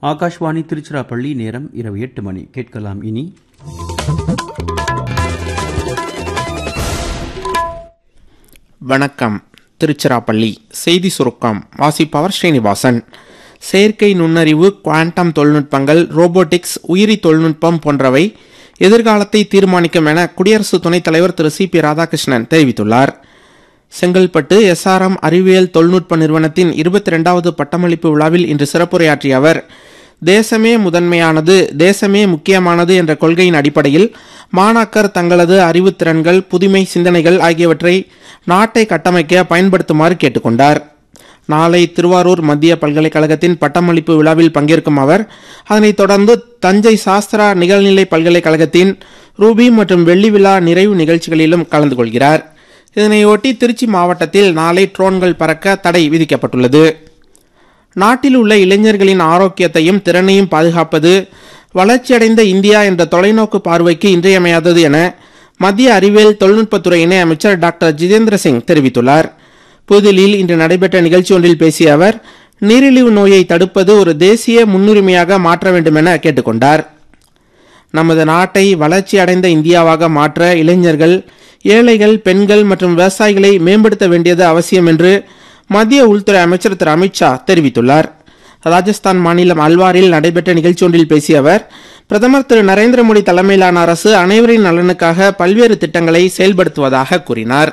ஆகாஷ்வாணி திருச்சிராப்பள்ளி நேரம் இரவு எட்டு மணி கேட்கலாம் இனி வணக்கம் திருச்சிராப்பள்ளி செய்தி சுருக்கம் வாசிப்பவர் ஸ்ரீனிவாசன் செயற்கை நுண்ணறிவு குவாண்டம் தொழில்நுட்பங்கள் ரோபோட்டிக்ஸ் உயிரி தொழில்நுட்பம் போன்றவை எதிர்காலத்தை தீர்மானிக்கும் என குடியரசு துணைத் தலைவர் திரு சி பி ராதாகிருஷ்ணன் தெரிவித்துள்ளார் செங்கல்பட்டு எஸ்ஆர்எம் அறிவியல் தொழில்நுட்ப நிறுவனத்தின் இருபத்தி ரெண்டாவது பட்டமளிப்பு விழாவில் இன்று சிறப்புரையாற்றிய அவர் தேசமே முதன்மையானது தேசமே முக்கியமானது என்ற கொள்கையின் அடிப்படையில் மாணாக்கர் தங்களது அறிவுத்திறன்கள் புதுமை சிந்தனைகள் ஆகியவற்றை நாட்டை கட்டமைக்க பயன்படுத்துமாறு கேட்டுக்கொண்டார் நாளை திருவாரூர் மத்திய பல்கலைக்கழகத்தின் பட்டமளிப்பு விழாவில் பங்கேற்கும் அவர் அதனைத் தொடர்ந்து தஞ்சை சாஸ்திரா நிகழ்நிலை பல்கலைக்கழகத்தின் ரூபி மற்றும் வெள்ளி விழா நிறைவு நிகழ்ச்சிகளிலும் கலந்து கொள்கிறார் இதனையொட்டி திருச்சி மாவட்டத்தில் நாளை ட்ரோன்கள் பறக்க தடை விதிக்கப்பட்டுள்ளது நாட்டில் உள்ள இளைஞர்களின் ஆரோக்கியத்தையும் திறனையும் பாதுகாப்பது வளர்ச்சியடைந்த இந்தியா என்ற தொலைநோக்கு பார்வைக்கு இன்றியமையாதது என மத்திய அறிவியல் தொழில்நுட்பத்துறை இணை அமைச்சர் டாக்டர் ஜிதேந்திர சிங் தெரிவித்துள்ளார் புதுதில்லியில் இன்று நடைபெற்ற நிகழ்ச்சி ஒன்றில் பேசிய அவர் நீரிழிவு நோயை தடுப்பது ஒரு தேசிய முன்னுரிமையாக மாற்ற வேண்டும் என கேட்டுக்கொண்டார் நமது நாட்டை வளர்ச்சியடைந்த இந்தியாவாக மாற்ற இளைஞர்கள் ஏழைகள் பெண்கள் மற்றும் விவசாயிகளை மேம்படுத்த வேண்டியது அவசியம் என்று மத்திய உள்துறை அமைச்சர் திரு அமித்ஷா தெரிவித்துள்ளார் ராஜஸ்தான் மாநிலம் அல்வாரில் நடைபெற்ற நிகழ்ச்சி ஒன்றில் பேசிய அவர் பிரதமர் திரு நரேந்திர மோடி தலைமையிலான அரசு அனைவரின் நலனுக்காக பல்வேறு திட்டங்களை செயல்படுத்துவதாக கூறினார்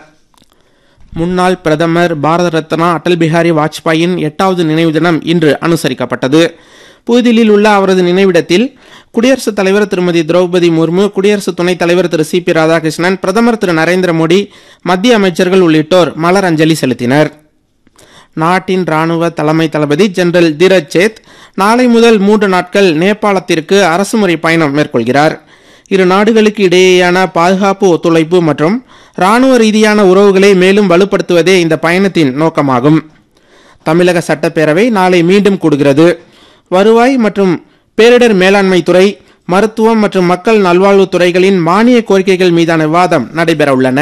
முன்னாள் பிரதமர் பாரத ரத்னா அடல் பிஹாரி வாஜ்பாயின் எட்டாவது நினைவு தினம் இன்று அனுசரிக்கப்பட்டது புதுதில்லியில் உள்ள அவரது நினைவிடத்தில் குடியரசுத் தலைவர் திருமதி திரௌபதி முர்மு குடியரசு துணைத் தலைவர் திரு சி பி ராதாகிருஷ்ணன் பிரதமர் திரு நரேந்திர மோடி மத்திய அமைச்சர்கள் உள்ளிட்டோர் மலர் அஞ்சலி செலுத்தினர் நாட்டின் ராணுவ தலைமை தளபதி ஜெனரல் தீரஜ் சேத் நாளை முதல் மூன்று நாட்கள் நேபாளத்திற்கு அரசுமுறை பயணம் மேற்கொள்கிறார் இரு நாடுகளுக்கு இடையேயான பாதுகாப்பு ஒத்துழைப்பு மற்றும் ராணுவ ரீதியான உறவுகளை மேலும் வலுப்படுத்துவதே இந்த பயணத்தின் நோக்கமாகும் தமிழக சட்டப்பேரவை நாளை மீண்டும் கூடுகிறது வருவாய் மற்றும் பேரிடர் மேலாண்மை துறை மருத்துவம் மற்றும் மக்கள் நல்வாழ்வுத் துறைகளின் மானிய கோரிக்கைகள் மீதான விவாதம் நடைபெற உள்ளன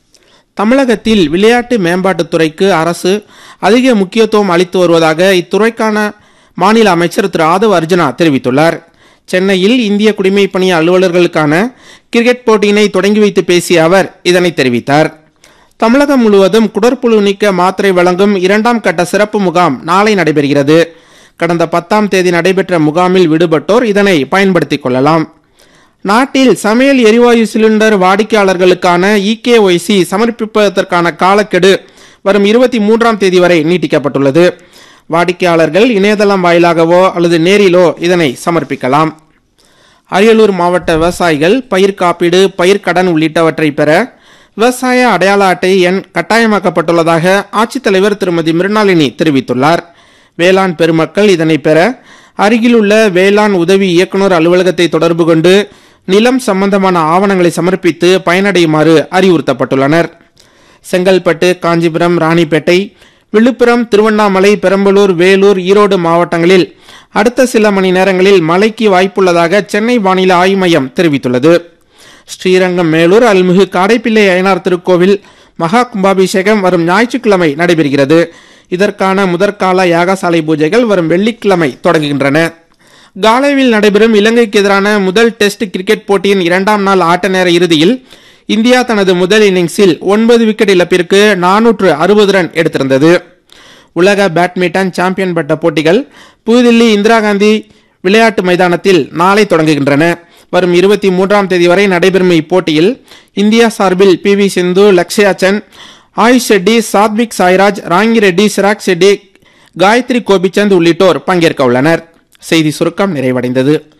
தமிழகத்தில் விளையாட்டு மேம்பாட்டுத் துறைக்கு அரசு அதிக முக்கியத்துவம் அளித்து வருவதாக இத்துறைக்கான மாநில அமைச்சர் திரு ஆதவ் அர்ஜுனா தெரிவித்துள்ளார் சென்னையில் இந்திய குடிமைப் பணி அலுவலர்களுக்கான கிரிக்கெட் போட்டியினை தொடங்கி வைத்து பேசிய அவர் இதனை தெரிவித்தார் தமிழகம் முழுவதும் குடற்புழு நீக்க மாத்திரை வழங்கும் இரண்டாம் கட்ட சிறப்பு முகாம் நாளை நடைபெறுகிறது கடந்த பத்தாம் தேதி நடைபெற்ற முகாமில் விடுபட்டோர் இதனை பயன்படுத்திக் கொள்ளலாம் நாட்டில் சமையல் எரிவாயு சிலிண்டர் வாடிக்கையாளர்களுக்கான இகேஒய்சி சமர்ப்பிப்பதற்கான காலக்கெடு வரும் இருபத்தி மூன்றாம் தேதி வரை நீட்டிக்கப்பட்டுள்ளது வாடிக்கையாளர்கள் இணையதளம் வாயிலாகவோ அல்லது நேரிலோ இதனை சமர்ப்பிக்கலாம் அரியலூர் மாவட்ட விவசாயிகள் பயிர் காப்பீடு பயிர்க்கடன் உள்ளிட்டவற்றை பெற விவசாய அடையாள அட்டை எண் கட்டாயமாக்கப்பட்டுள்ளதாக ஆட்சித்தலைவர் திருமதி மிருணாளினி தெரிவித்துள்ளார் வேளாண் பெருமக்கள் இதனை பெற அருகிலுள்ள வேளாண் உதவி இயக்குநர் அலுவலகத்தை தொடர்பு கொண்டு நிலம் சம்பந்தமான ஆவணங்களை சமர்ப்பித்து பயனடையுமாறு அறிவுறுத்தப்பட்டுள்ளனர் செங்கல்பட்டு காஞ்சிபுரம் ராணிப்பேட்டை விழுப்புரம் திருவண்ணாமலை பெரம்பலூர் வேலூர் ஈரோடு மாவட்டங்களில் அடுத்த சில மணி நேரங்களில் மழைக்கு வாய்ப்புள்ளதாக சென்னை வானிலை ஆய்வு மையம் தெரிவித்துள்ளது ஸ்ரீரங்கம் மேலூர் அல்மிகு காடைப்பிள்ளை அய்யனார் திருக்கோவில் மகா கும்பாபிஷேகம் வரும் ஞாயிற்றுக்கிழமை நடைபெறுகிறது இதற்கான முதற்கால யாகசாலை பூஜைகள் வரும் வெள்ளிக்கிழமை தொடங்குகின்றன காலேவில் நடைபெறும் இலங்கைக்கு எதிரான முதல் டெஸ்ட் கிரிக்கெட் போட்டியின் இரண்டாம் நாள் ஆட்ட நேர இறுதியில் இந்தியா தனது முதல் இன்னிங்ஸில் ஒன்பது விக்கெட் இழப்பிற்கு நானூற்று அறுபது ரன் எடுத்திருந்தது உலக பேட்மிண்டன் சாம்பியன் பட்ட போட்டிகள் புதுதில்லி இந்திரா காந்தி விளையாட்டு மைதானத்தில் நாளை தொடங்குகின்றன வரும் இருபத்தி மூன்றாம் தேதி வரை நடைபெறும் இப்போட்டியில் இந்தியா சார்பில் P V Sindhu Lakshya Sen Ayush Shetty Satwik Sairaj Rankireddy Chirag Shetty Gayatri Gopichand உள்ளிட்டோர் பங்கேற்க உள்ளனர் செய்தி சுருக்கம் நிறைவடைந்தது